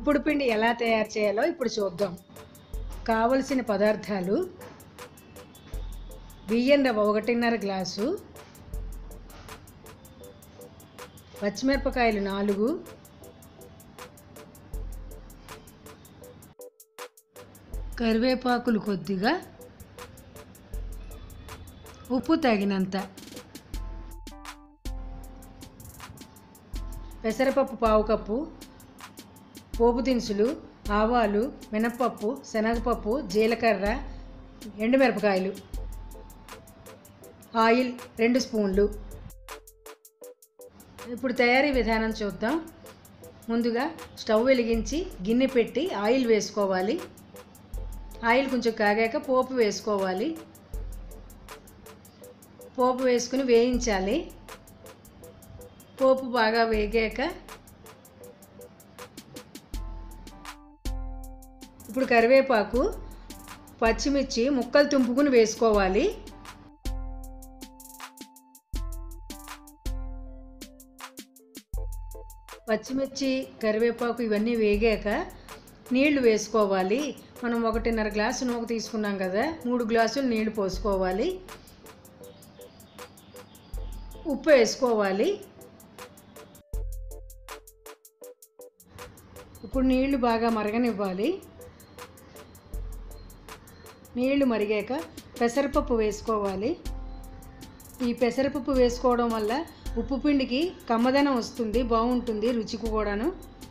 ఉప్పుడు పిండి ఎలా తయారు చేయాలో ఇప్పుడు చూద్దాం కావలసిన పదార్థాలు బియ్యం రవ్వ ఒకటిన్నర గ్లాసు పచ్చిమిరపకాయలు నాలుగు కరివేపాకులు కొద్దిగా ఉప్పు తగినంత పెసరపప్పు పావు కప్పు పోపు దినుసులు ఆవాలు మినప్పప్పు శనగపప్పు జీలకర్ర ఎండుమిరపకాయలు ఆయిల్ రెండు స్పూన్లు ఇప్పుడు తయారీ విధానం చూద్దాం ముందుగా స్టవ్ వెలిగించి గిన్నె పెట్టి ఆయిల్ వేసుకోవాలి ఆయిల్ కొంచెం కాగాక పోపు వేసుకోవాలి పోపు వేసుకుని వేయించాలి పోపు బాగా వేగాక ఇప్పుడు కరివేపాకు పచ్చిమిర్చి ముక్కలు తుంపుకుని వేసుకోవాలి పచ్చిమిర్చి కరివేపాకు ఇవన్నీ వేగాక నీళ్లు వేసుకోవాలి మనం ఒకటిన్నర గ్లాసు నూక తీసుకున్నాం కదా మూడు గ్లాసులు నీళ్లు పోసుకోవాలి ఉప్పు వేసుకోవాలి ఇప్పుడు నీళ్లు బాగా మరగనివ్వాలి నీళ్లు మరిగాక పెసరపప్పు వేసుకోవాలి ఈ పెసరపప్పు వేసుకోవడం వల్ల ఉప్పు పిండికి కమ్మదనం వస్తుంది బాగుంటుంది రుచికి కూడాను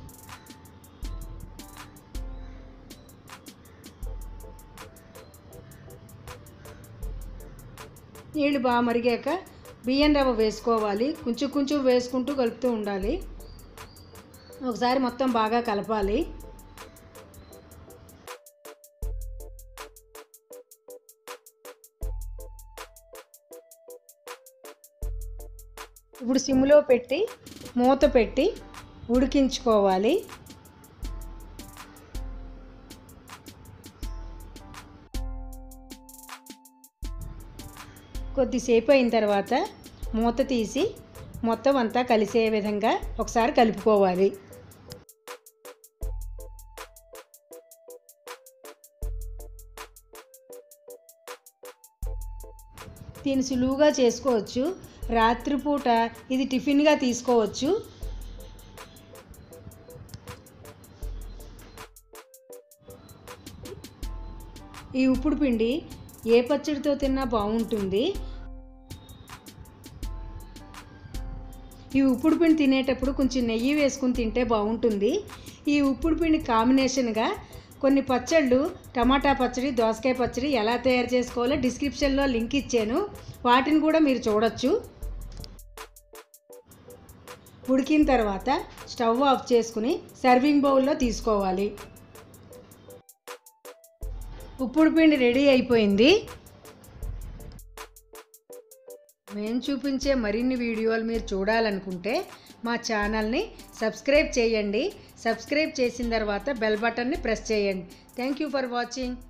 నీళ్ళు బాగా మరిగాక బియ్యం రవ్వ వేసుకోవాలి కొంచెం కొంచెం వేసుకుంటూ కలుపుతూ ఉండాలి ఒకసారి మొత్తం బాగా కలపాలి ఇప్పుడు సిమ్లో పెట్టి మూత పెట్టి ఉడికించుకోవాలి కొద్దిసేపు అయిన తర్వాత మూత తీసి మొత్తం అంతా కలిసే విధంగా ఒకసారి కలుపుకోవాలి దీన్ని సులువుగా చేసుకోవచ్చు రాత్రిపూట ఇది టిఫిన్గా తీసుకోవచ్చు ఈ ఉప్పుడు పిండి ఏ పచ్చడితో తిన్నా బాగుంటుంది ఈ ఉప్పుడు పిండి తినేటప్పుడు కొంచెం నెయ్యి వేసుకుని తింటే బాగుంటుంది ఈ ఉప్పుడు పిండి కాంబినేషన్గా కొన్ని పచ్చళ్ళు టమాటా పచ్చడి దోసకాయ పచ్చడి ఎలా తయారు చేసుకోవాలో డిస్క్రిప్షన్లో లింక్ ఇచ్చాను వాటిని కూడా మీరు చూడొచ్చు ఉడికిన తర్వాత స్టవ్ ఆఫ్ చేసుకుని సర్వింగ్ బౌల్లో తీసుకోవాలి ఉప్పుడు పిండి రెడీ అయిపోయింది మేము చూపించే మరిన్ని వీడియోలు మీరు చూడాలనుకుంటే మా ఛానల్ని సబ్స్క్రైబ్ చేయండి సబ్స్క్రైబ్ చేసిన తర్వాత బెల్ బటన్ని ప్రెస్ చేయండి థ్యాంక్ యూ ఫర్ వాచింగ్